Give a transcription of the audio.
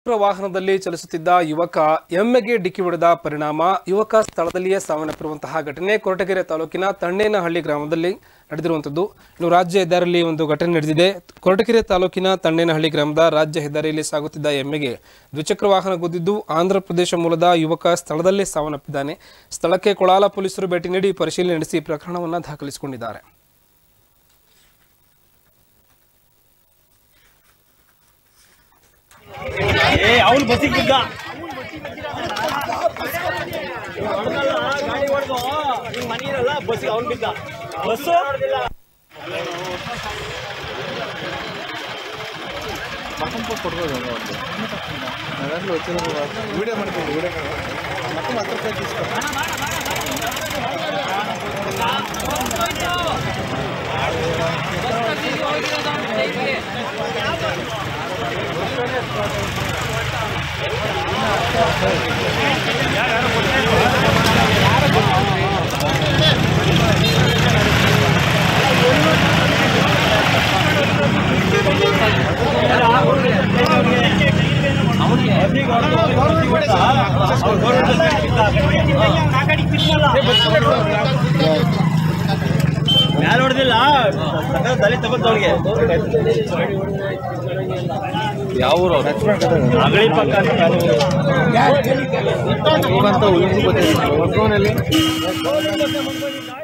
ದ್ವಿಚಕ್ರ ವಾಹನದಲ್ಲಿ ಚಲಿಸುತ್ತಿದ್ದ ಯುವಕ ಎಮ್ಮೆಗೆ ಡಿಕ್ಕಿ ಹೊಡೆದ ಪರಿಣಾಮ ಯುವಕ ಸ್ಥಳದಲ್ಲಿಯೇ ಸಾವನ್ನಪ್ಪಿರುವಂತಹ ಘಟನೆ ಕೊರಟಗೆರೆ ತಾಲೂಕಿನ ತಣ್ಣೇನಹಳ್ಳಿ ಗ್ರಾಮದಲ್ಲಿ ನಡೆದಿರುವಂಥದ್ದು ಇನ್ನು ರಾಜ್ಯ ಹೆದ್ದಾರಿಯಲ್ಲಿ ಒಂದು ಘಟನೆ ನಡೆದಿದೆ ಕೊರಟಗೆರೆ ತಾಲೂಕಿನ ತಣ್ಣೇನಹಳ್ಳಿ ಗ್ರಾಮದ ರಾಜ್ಯ ಹೆದ್ದಾರಿಯಲ್ಲಿ ಸಾಗುತ್ತಿದ್ದ ಎಮ್ಮೆಗೆ ದ್ವಿಚಕ್ರ ವಾಹನ ಗುದ್ದಿದ್ದು ಆಂಧ್ರ ಪ್ರದೇಶ ಮೂಲದ ಯುವಕ ಸ್ಥಳದಲ್ಲೇ ಸಾವನ್ನಪ್ಪಿದ್ದಾನೆ ಸ್ಥಳಕ್ಕೆ ಕೊಳಾಲ ಪೊಲೀಸರು ಭೇಟಿ ನೀಡಿ ಪರಿಶೀಲನೆ ನಡೆಸಿ ಪ್ರಕರಣವನ್ನು ದಾಖಲಿಸಿಕೊಂಡಿದ್ದಾರೆ ಏ ಅವ್ನು ಬಸ್ಸಿಗೆ ಬಿದ್ದ ಗಾಡಿ ಹೊಡೆದು ನಿಮ್ ಮನೆ ಇರಲ್ಲ ಬಸ್ಸಿಗೆ ಅವ್ನು ಬಿದ್ದ ಬಸ್ಸು ವಿಡಿಯೋ ಮಾಡ್ತೀವಿ ವಿಡಿಯೋ ಮತ್ತೆ ಹತ್ತು ರೂಪಾಯಿ తీసుకో ಮ್ಯಾಲ ಹೊಡೆದಿಲ್ಲ ತಲೆ ತಗೊಂಡವ್ರಿಗೆ ಯಾವ ಅಗಳಿ ಪಕ್ಕ ಅಂತ ಮ್ಯಾಲ ಹೊಡೆದಿಲ್ಲ. ಹೋಗಂತ ಗೊತ್ತಿಲ್ಲ